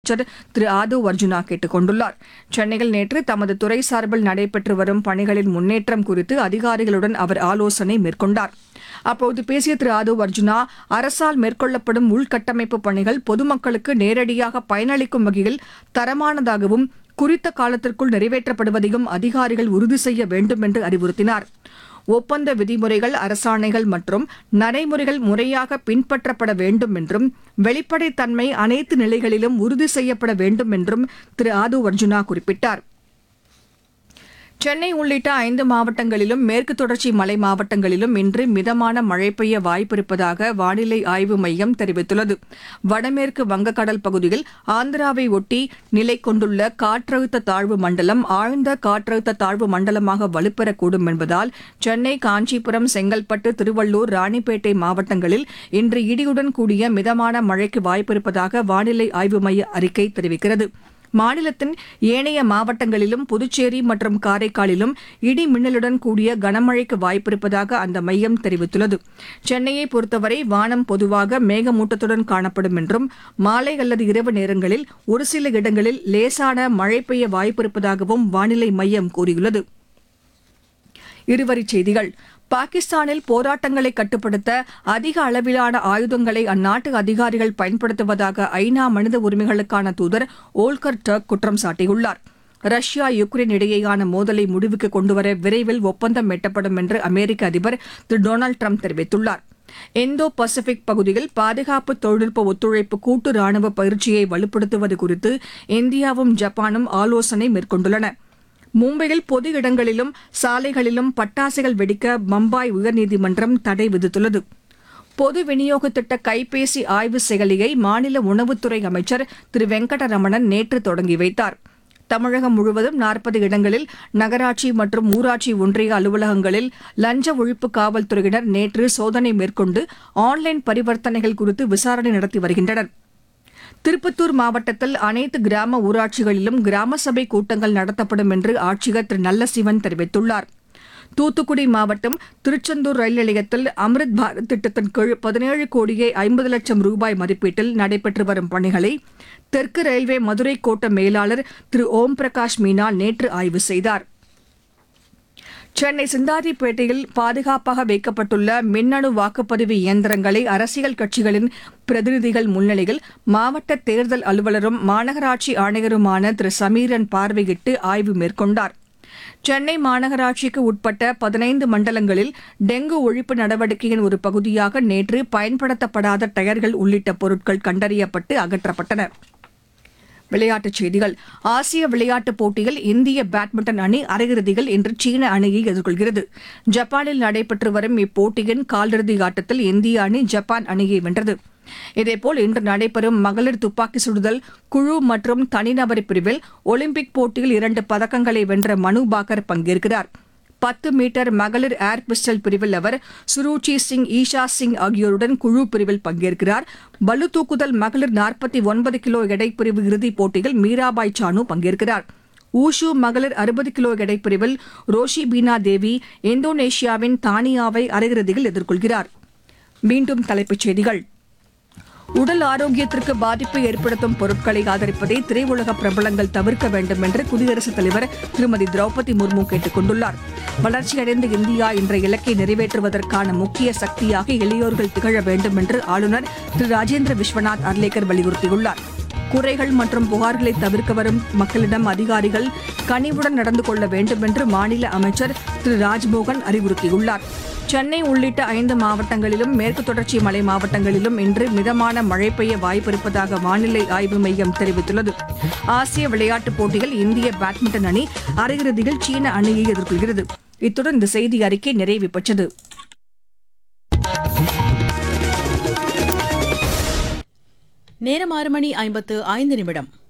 அமைச்சர் திரு ஆதவ் அர்ஜுனா கேட்டுக் கொண்டுள்ளார் சென்னையில் நேற்று தமது துறை சார்பில் நடைபெற்று வரும் பணிகளின் முன்னேற்றம் குறித்து அதிகாரிகளுடன் அவர் ஆலோசனை மேற்கொண்டார் அப்போது பேசிய திரு ஆதவ் அர்ஜுனா அரசால் மேற்கொள்ளப்படும் உள்கட்டமைப்பு பணிகள் பொதுமக்களுக்கு நேரடியாக பயனளிக்கும் வகையில் தரமானதாகவும் குறித்த காலத்திற்குள் நிறைவேற்றப்படுவதையும் அதிகாரிகள் உறுதி செய்ய வேண்டும் என்று அறிவுறுத்தினார் ஒப்பந்த விதிமுறைகள் அரசாணைகள் மற்றும் நடைமுறைகள் முறையாக பின்பற்றப்பட வேண்டும் என்றும் வெளிப்படைத்தன்மை அனைத்து நிலைகளிலும் உறுதி செய்யப்பட வேண்டும் என்றும் திரு ஆது அர்ஜுனா குறிப்பிட்டார் சென்னை உள்ளிட்ட ஐந்து மாவட்டங்களிலும் மேற்கு தொடர்ச்சி மலை மாவட்டங்களிலும் இன்று மிதமான மழை பெய்ய வாய்ப்பிருப்பதாக வானிலை ஆய்வு மையம் தெரிவித்துள்ளது வடமேற்கு வங்கக்கடல் பகுதியில் ஆந்திராவை ஒட்டி நிலை கொண்டுள்ள காற்றழுத்த தாழ்வு மண்டலம் ஆழ்ந்த காற்றழுத்த தாழ்வு மண்டலமாக வலுப்பெறக்கூடும் என்பதால் சென்னை காஞ்சிபுரம் செங்கல்பட்டு திருவள்ளூர் ராணிப்பேட்டை மாவட்டங்களில் இன்று இடியுடன் கூடிய மிதமான மழைக்கு வாய்ப்பிருப்பதாக வானிலை ஆய்வு மைய அறிக்கை தெரிவிக்கிறது மாநிலத்தின் ஏனைய மாவட்டங்களிலும் புதுச்சேரி மற்றும் காரைக்காலிலும் இடி மின்னலுடன் கூடிய கனமழைக்கு வாய்ப்பிருப்பதாக அந்த மையம் தெரிவித்துள்ளது சென்னையை பொறுத்தவரை வானம் பொதுவாக மேகமூட்டத்துடன் காணப்படும் என்றும் மாலை அல்லது இரவு நேரங்களில் ஒரு சில இடங்களில் லேசான மழை பெய்ய வாய்ப்பிருப்பதாகவும் வானிலை மையம் கூறியுள்ளது இருவரிச் செய்திகள் பாகிஸ்தானில் போராட்டங்களை கட்டுப்படுத்த அதிக அளவிலான ஆயுதங்களை அந்நாட்டு அதிகாரிகள் பயன்படுத்துவதாக ஐநா மனித உரிமைகளுக்கான தூதர் ஓல்கர் டர்க் குற்றம் சாட்டியுள்ளார் ரஷ்யா யுக்ரைன் இடையேயான மோதலை முடிவுக்கு கொண்டுவர விரைவில் ஒப்பந்தம் எட்டப்படும் என்று அமெரிக்க அதிபர் திரு டொனால்டு ட்ரம்ப் தெரிவித்துள்ளார் இந்தோ பசிபிக் பகுதியில் பாதுகாப்பு தொழில்நுட்ப ஒத்துழைப்பு கூட்டு ராணுவ பயிற்சியை வலுப்படுத்துவது குறித்து இந்தியாவும் ஜப்பானும் ஆலோசனை மேற்கொண்டுள்ளன மும்பையில் பொது இடங்களிலும் சாலைகளிலும் பட்டாசுகள் வெடிக்க பம்பாய் உயர்நீதிமன்றம் தடை விதித்துள்ளது பொது விநியோக திட்ட கைபேசி ஆய்வு செயலியை மாநில உணவுத்துறை அமைச்சர் திரு வெங்கடரமணன் நேற்று தொடங்கி வைத்தார் தமிழகம் முழுவதும் நாற்பது இடங்களில் நகராட்சி மற்றும் ஊராட்சி ஒன்றிய அலுவலகங்களில் லஞ்ச ஒழிப்பு காவல்துறையினர் நேற்று சோதனை மேற்கொண்டு ஆன்லைன் பரிவர்த்தனைகள் குறித்து விசாரணை நடத்தி வருகின்றனர் திருப்பத்தூர் மாவட்டத்தில் அனைத்து கிராம ஊராட்சிகளிலும் கிராம சபை கூட்டங்கள் நடத்தப்படும் என்று ஆட்சியர் திரு நல்லசிவன் தெரிவித்துள்ளார் தூத்துக்குடி மாவட்டம் திருச்செந்தூர் ரயில் நிலையத்தில் அம்ரித் பாரத் திட்டத்தின் கீழ் பதினேழு கோடியே ஐம்பது லட்சம் ரூபாய் மதிப்பீட்டில் நடைபெற்று வரும் பணிகளை தெற்கு ரயில்வே மதுரை கோட்ட மேலாளர் திரு ஓம் பிரகாஷ் மீனா நேற்று ஆய்வு செய்தார் சென்னை சிந்தாதிப்பேட்டையில் பாதுகாப்பாக வைக்கப்பட்டுள்ள மின்னணு வாக்குப்பதிவு இயந்திரங்களை அரசியல் கட்சிகளின் பிரதிநிதிகள் முன்னிலையில் மாவட்ட தேர்தல் அலுவலரும் மாநகராட்சி ஆணையருமான திரு சமீரன் பார்வையிட்டு ஆய்வு மேற்கொண்டார் சென்னை மாநகராட்சிக்கு உட்பட்ட பதினைந்து மண்டலங்களில் டெங்கு ஒழிப்பு நடவடிக்கையின் ஒரு பகுதியாக நேற்று பயன்படுத்தப்படாத டயர்கள் உள்ளிட்ட பொருட்கள் கண்டறியப்பட்டு அகற்றப்பட்டன விளையாட்டுச் செய்திகள் ஆசிய விளையாட்டுப் போட்டியில் இந்திய பேட்மிண்டன் அணி அரையிறுதியில் இன்று சீன அணியை எதிர்கொள்கிறது ஜப்பானில் நடைபெற்று வரும் இப்போட்டியின் காலிறுதி ஆட்டத்தில் இந்திய அணி ஜப்பான் அணியை வென்றது இதேபோல் இன்று நடைபெறும் மகளிர் துப்பாக்கி சுடுதல் குழு மற்றும் தனிநபர் பிரிவில் ஒலிம்பிக் போட்டியில் இரண்டு பதக்கங்களை வென்ற மனு பாக்கர் பங்கேற்கிறார் பத்து மீட்டர் மகளிர் ஏர் பிஸ்டல் பிரிவில் அவர் சுருச்சி சிங் ஈஷா சிங் ஆகியோருடன் குழு பிரிவில் பங்கேற்கிறார் பளு தூக்குதல் மகளிர் நாற்பத்தி ஒன்பது கிலோ எடைப்பிரிவு இறுதிப் போட்டியில் மீராபாய் சானு பங்கேற்கிறார் ஊஷு மகளிர் அறுபது கிலோ எடைப்பிரிவில் ரோஷி பீனா தேவி இந்தோனேஷியாவின் தானியாவை அரையிறுதியில் எதிர்கொள்கிறார் மீண்டும் தலைப்புச் செய்திகள் உடல் ஆரோக்கியத்திற்கு பாதிப்பு ஏற்படுத்தும் பொருட்களை ஆதரிப்பதை திரையுலக பிரபலங்கள் தவிர்க்க வேண்டும் என்று குடியரசுத் தலைவர் திருமதி திரௌபதி முர்மு கேட்டுக் கொண்டுள்ளார் வளர்ச்சியடைந்த இந்தியா என்ற இலக்கை நிறைவேற்றுவதற்கான முக்கிய சக்தியாக இளையோர்கள் திகழ வேண்டும் என்று ஆளுநர் திரு ராஜேந்திர விஸ்வநாத் அர்லேக்கர் வலியுறுத்தியுள்ளார் குறைகள் மற்றும் புகார்களை தவிர்க்க வரும் மக்களிடம் அதிகாரிகள் கனிவுடன் நடந்து கொள்ள வேண்டும் என்று மாநில அமைச்சர் திரு ராஜ்மோகன் அறிவுறுத்தியுள்ளார் சென்னை உள்ளிட்ட ஐந்து மாவட்டங்களிலும் மேற்கு தொடர்ச்சி மலை மாவட்டங்களிலும் இன்று மிதமான மழை பெய்ய வாய்ப்பிருப்பதாக வானிலை ஆய்வு மையம் தெரிவித்துள்ளது ஆசிய விளையாட்டுப் போட்டியில் இந்திய பேட்மிண்டன் அணி அரையிறுதியில் சீன அணியை எதிர்கொள்கிறது இத்துடன் இந்த செய்தி அறிக்கை நிறைவு பெற்றது நேரம் ஆறு மணி ஐம்பத்து ஐந்து நிமிடம்